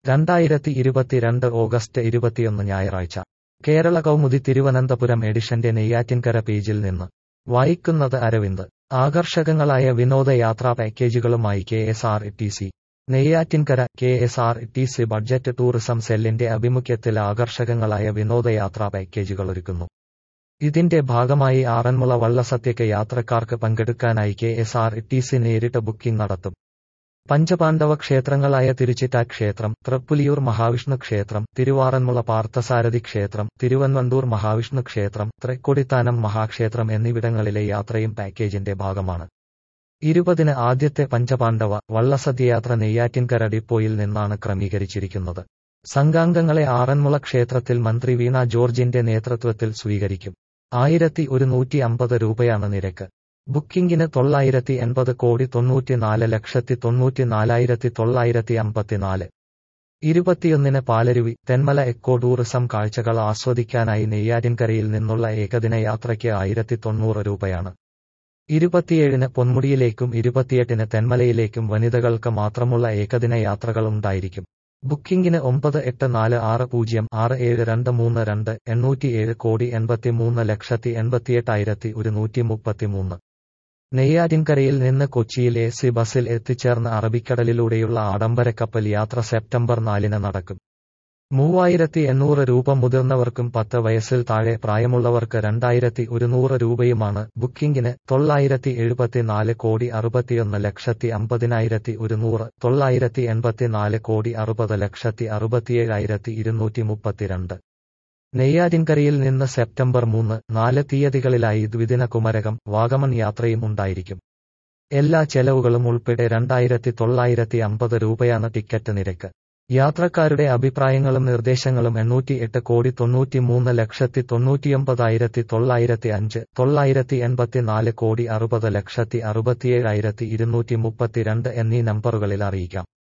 രണ്ടായിരത്തി ഇരുപത്തിരണ്ട് ഓഗസ്റ്റ് ഇരുപത്തിയൊന്ന് ഞായറാഴ്ച കേരള കൗമുദി തിരുവനന്തപുരം എഡിഷന്റെ നെയ്യാറ്റിൻകര പേജിൽ നിന്ന് വായിക്കുന്നത് അരവിന്ദ് ആകർഷകങ്ങളായ വിനോദയാത്രാ പാക്കേജുകളുമായി K S R T C Neyyattinkara K S R T C budget tourism സെല്ലിന്റെ ആഭിമുഖ്യത്തിൽ ആകർഷകങ്ങളായ വിനോദയാത്രാ പാക്കേജുകളൊരുക്കുന്നു ഇതിന്റെ ഭാഗമായി ആറന്മുള വള്ളസദ്യക്ക് യാത്രക്കാർക്ക് പങ്കെടുക്കാനായി K S R T C നേരിട്ട് ബുക്കിംഗ് നടത്തും പഞ്ചപാണ്ഡവ ക്ഷേത്രങ്ങളായ തിരുച്ചിറ്റാ ക്ഷേത്രം തൃപ്പുലിയൂർ മഹാവിഷ്ണു ക്ഷേത്രം തിരുവാറന്മുള പാർത്ഥസാരഥി ക്ഷേത്രം തിരുവൻവണ്ടൂർ മഹാവിഷ്ണു ക്ഷേത്രം തൃക്കൊടിത്താനം മഹാക്ഷേത്രം എന്നിവിടങ്ങളിലെ യാത്രയും പാക്കേജിന്റെ ഭാഗമാണ് ഇരുപതിന് ആദ്യത്തെ പഞ്ചപാണ്ഡവ വള്ളസദ്യയാത്ര നെയ്യാറ്റിൻകര ഡിപ്പോയിൽ നിന്നാണ് ക്രമീകരിച്ചിരിക്കുന്നത് സംഘാംഗങ്ങളെ ആറന്മുള ക്ഷേത്രത്തിൽ മന്ത്രി വീണ ജോർജിന്റെ നേതൃത്വത്തിൽ സ്വീകരിക്കും ആയിരത്തി ഒരുന്നൂറ്റി അമ്പത് രൂപയാണ് നിരക്ക് ബുക്കിംഗിന് തൊള്ളായിരത്തി എൺപത് കോടി തൊണ്ണൂറ്റിനാല് ലക്ഷത്തി തൊണ്ണൂറ്റിനാലായിരത്തി തൊള്ളായിരത്തി അമ്പത്തിനാല് ഇരുപത്തിയൊന്നിന് പാലരുവി തെന്മല എക്കോ ടൂറിസം കാഴ്ചകൾ ആസ്വദിക്കാനായി നെയ്യാറ്റിൻകരയിൽ നിന്നുള്ള ഏകദിന യാത്രയ്ക്ക് ആയിരത്തി തൊണ്ണൂറ് രൂപയാണ് ഇരുപത്തിയേഴിന് പൊന്മുടിയിലേക്കും ഇരുപത്തിയെട്ടിന് തെന്മലയിലേക്കും വനിതകൾക്ക് മാത്രമുള്ള ഏകദിന യാത്രകൾ ഉണ്ടായിരിക്കും ബുക്കിംഗിന് ഒമ്പത് എട്ട് നാല് ആറ് പൂജ്യം ആറ് ഏഴ് രണ്ട് മൂന്ന് രണ്ട് എണ്ണൂറ്റിയേഴ് കോടി എൺപത്തിമൂന്ന് ലക്ഷത്തി എൺപത്തിയെട്ടായിരത്തി ഒരുന്നൂറ്റി മുപ്പത്തിമൂന്ന് നെയ്യാറ്റിൻകരയിൽ നിന്ന് കൊച്ചിയിൽ എ സി ബസിൽ എത്തിച്ചേർന്ന് അറബിക്കടലിലൂടെയുള്ള ആഡംബരക്കപ്പൽ യാത്ര സെപ്റ്റംബർ നാലിന് നടക്കും മൂവായിരത്തി എണ്ണൂറ് രൂപ മുതിർന്നവർക്കും പത്ത് വയസ്സിൽ താഴെ പ്രായമുള്ളവർക്ക് രണ്ടായിരത്തി ഒരുന്നൂറ് രൂപയുമാണ് ബുക്കിംഗിന് തൊള്ളായിരത്തി എഴുപത്തിനാല് കോടി അറുപത്തിയൊന്ന് ലക്ഷത്തി അമ്പതിനായിരത്തി ഒരുന്നൂറ് തൊള്ളായിരത്തി എൺപത്തിനാല് കോടി അറുപത് ലക്ഷത്തി അറുപത്തിയേഴായിരത്തി ഇരുന്നൂറ്റി മുപ്പത്തിരണ്ട് നെയ്യാറ്റിൻകരയിൽ നിന്ന് സെപ്റ്റംബർ മൂന്ന് നാല് തീയതികളിലായി ദ്വിദിന കുമരകം വാഗമൺ യാത്രയും ഉണ്ടായിരിക്കും എല്ലാ ചെലവുകളും ഉൾപ്പെടെ രണ്ടായിരത്തി തൊള്ളായിരത്തി അമ്പത് രൂപയാണ് ടിക്കറ്റ് നിരക്ക് യാത്രക്കാരുടെ അഭിപ്രായങ്ങളും നിർദ്ദേശങ്ങളും എണ്ണൂറ്റി എട്ട് കോടി തൊണ്ണൂറ്റി മൂന്ന് ലക്ഷത്തി തൊണ്ണൂറ്റിയൊമ്പതായിരത്തി തൊള്ളായിരത്തി അഞ്ച് തൊള്ളായിരത്തി എൺപത്തിനാല് കോടി അറുപത് ലക്ഷത്തി അറുപത്തിയേഴായിരത്തി ഇരുന്നൂറ്റി മുപ്പത്തിരണ്ട് എന്നീ നമ്പറുകളിൽ അറിയിക്കാം